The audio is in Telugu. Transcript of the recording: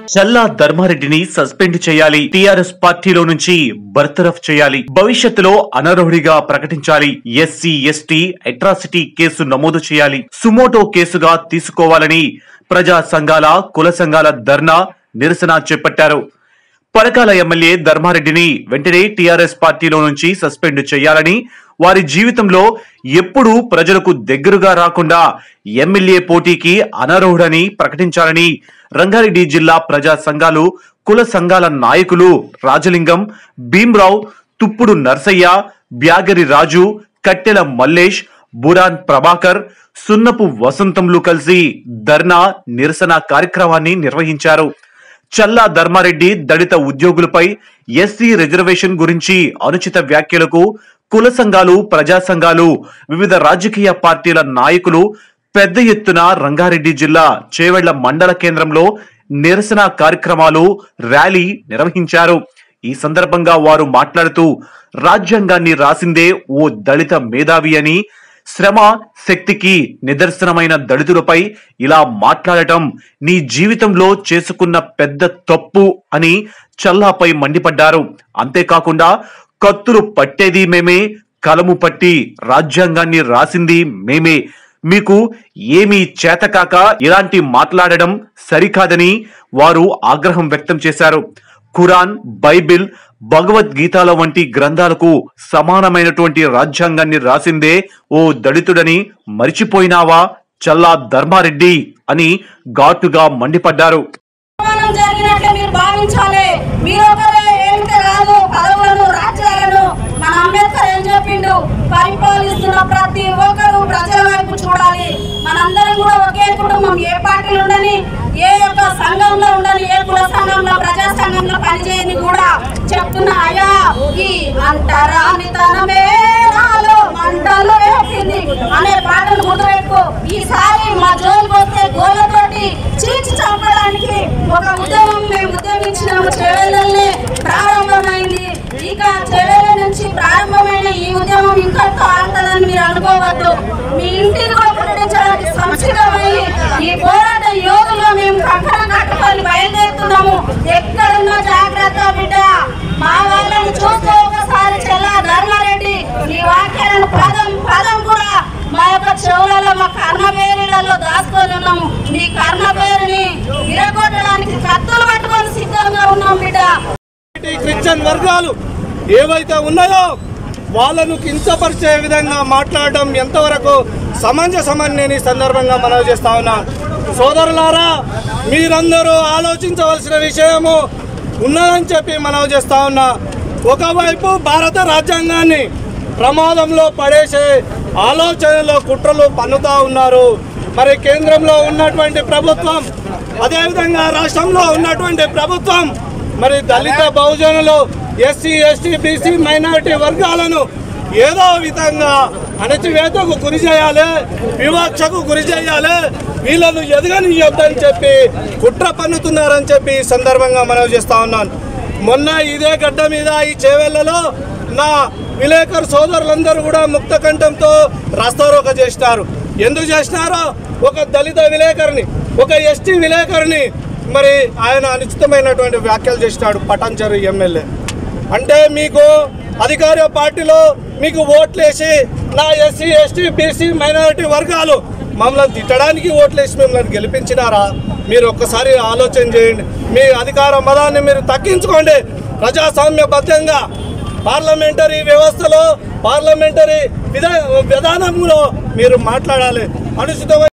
చల్లా ధర్మారెడ్డిని సస్పెండ్ చేయాలి టిఆర్ఎస్ పార్టీలో నుంచి బర్తరఫ్ చేయాలి భవిష్యత్తులో అనర్హుడిగా ప్రకటించాలి ఎస్సీ ఎస్టీ అట్రాసిటీ కేసు నమోదు చేయాలి సుమోటో కేసుగా తీసుకోవాలని ప్రజా సంఘాల కుల సంఘాల ధర్నా నిరసన చేపట్టారు పరకాల ఎమ్మెల్యే ధర్మారెడ్డిని వెంటనే టీఆర్ఎస్ పార్టీలో నుంచి సస్పెండ్ చేయాలని వారి జీవితంలో ఎప్పుడూ ప్రజలకు దగ్గరగా రాకుండా ఎమ్మెల్యే పోటీకి అనర్హుడని ప్రకటించాలని రంగారెడ్డి జిల్లా ప్రజా సంఘాలు కుల సంఘాల నాయకులు రాజలింగం భీమ్రావు తుప్పుడు నర్సయ్య బ్యాగరి రాజు కట్టెల మల్లేష్ బురాన్ ప్రభాకర్ సున్నపు వసంతంలు కలిసి ధర్నా నిరసన కార్యక్రమాన్ని నిర్వహించారు చల్లా ధర్మారెడ్డి దళిత ఉద్యోగులపై ఎస్సీ రిజర్వేషన్ గురించి అనుచిత వ్యాఖ్యలకు కుల సంఘాలు ప్రజా సంఘాలు వివిధ రాజకీయ పార్టీల నాయకులు పెద్ద ఎత్తున రంగారెడ్డి జిల్లా చేవెళ్ల మండల కేంద్రంలో నిరసన కార్యక్రమాలు ర్యాలీ నిర్వహించారు ఈ సందర్భంగా వారు మాట్లాడుతూ రాజ్యాంగాన్ని రాసిందే ఓ దళిత మేధావి అని శ్రమ శక్తికి నిదర్శనమైన దళితులపై ఇలా మాట్లాడటం నీ జీవితంలో చేసుకున్న పెద్ద తప్పు అని చల్లాపై మండిపడ్డారు అంతేకాకుండా కత్తులు పట్టేది మేమే కలము పట్టి రాజ్యాంగాన్ని రాసింది మేమే మీకు ఏమీ చేతకాక ఇలాంటి మాట్లాడడం సరికాదని వారు ఆగ్రహం వ్యక్తం చేశారు ఖురాన్ బైబిల్ భగవద్గీతాల వంటి గ్రంథాలకు సమానమైనటువంటి రాజ్యాంగాన్ని రాసిందే ఓ దళితుడని మరిచిపోయినావా చల్లా ధర్మారెడ్డి అని ఘాటుగా మండిపడ్డారు అవమానం జరిగినట్లే మీరు భావించాలి మీరు ఒకరే ఏమిటి కాదు పదవులను రాజ్యాలను మన అంబేద్కర్ ఏం చెప్పిండు పరిపాలిస్తున్న ప్రతి ఒక్కరు ప్రజల వైపు చూడాలి మనందరం కూడా ఒకే కుటుంబం ఏ పార్టీలు ఉండని ఏ యొక్క సంఘంలో ఉండని ఏ కుల సంఘంలో ప్రజా సంఘంలో పనిచేయని కూడా చెప్తున్నా అయ్యా ఈ అంటరానితనమే నాలో మంటలు వేసింది అనే పాటలు గుర్తుపెట్టుకో ఈసారి మా జోలికి వస్తే గోలతోటి చీల్చి చంపడానికి ఒక ఉద్యమం మేము ఉద్యమించినాము చెవేలనే ప్రారంభమైంది ఇక చెవేల నుంచి ప్రారంభమైన ఈ ఉద్యమం ఇంతటితో ఆగుతుందని మీరు అనుకోవద్దు మీ ఇంటిని కూడా పుట్టించడానికి సంసిద్ధమై ఈ పోరాట యోధులుగా మేము కంకణం కట్టుకొని బయలుదేరుతున్నాము ఎక్కడున్నా జాగ్రత్త బిడ్డ మా వాళ్ళని చూస్తే ఒకసారి చెల్లా ధర్మారెడ్డి నీ వాక్యాలను పదం పదం కూడా మా యొక్క చెవులలో మా కర్ణ పేరులలో దాచుకొని ఉన్నాము నీ కర్ణ పేరుని విరగొట్టడానికి కత్తులు పట్టుకొని సిద్ధంగా ఉన్నాం బిడ్డ ఈ క్రిస్టియన్ వర్గాలు ఏవైతే ఉన్నాయో వాళ్ళను కించపరిచే విధంగా మాట్లాడడం ఎంతవరకు సమంజసమని నేను ఈ సందర్భంగా మనవి చేస్తా ఉన్నా సోదరులారా మీరందరూ ఆలోచించవలసిన విషయము ఉన్నదని చెప్పి మనవి చేస్తా ఉన్నా ఒకవైపు భారత రాజ్యాంగాన్ని ప్రమాదంలో పడేసే ఆలోచనలో కుట్రలు పన్నుతా ఉన్నారు మరి కేంద్రంలో ఉన్నటువంటి ప్రభుత్వం అదేవిధంగా రాష్ట్రంలో ఉన్నటువంటి ప్రభుత్వం మరి దళిత బహుజనులు ఎస్సీ ఎస్టీ బీసీ మైనారిటీ వర్గాలను ఏదో విధంగా అణచివేతకు గురి చేయాలి వివక్షకు గురి చేయాలి వీళ్ళను ఎదగనియొద్దని చెప్పి కుట్ర పన్నుతున్నారని చెప్పి ఈ సందర్భంగా మనవి చేస్తా ఉన్నాను మొన్న ఇదే గడ్డ మీద ఈ చేవెళ్లలో నా విలేకరు సోదరులందరూ కూడా ముక్త కంఠంతో రాస్తారోక చేసినారు ఎందుకు చేసినారో ఒక దళిత విలేకరిని ఒక ఎస్టీ విలేకరిని మరి ఆయన అనుచితమైనటువంటి వ్యాఖ్యలు చేసినాడు పటాన్చెరు ఎమ్మెల్యే అంటే మీకు అధికార పార్టీలో మీకు ఓట్లేసి నా ఎస్సీ ఎస్టీ బీసీ మైనారిటీ వర్గాలు మమ్మల్ని తిట్టడానికి ఓట్లేసి మిమ్మల్ని గెలిపించినారా మీరు ఒక్కసారి ఆలోచన చేయండి మీ అధికార మదాన్ని మీరు తగ్గించుకోండి ప్రజాస్వామ్యబద్ధంగా పార్లమెంటరీ వ్యవస్థలో పార్లమెంటరీ విధా విధానంలో మీరు మాట్లాడాలి అనుచితమైన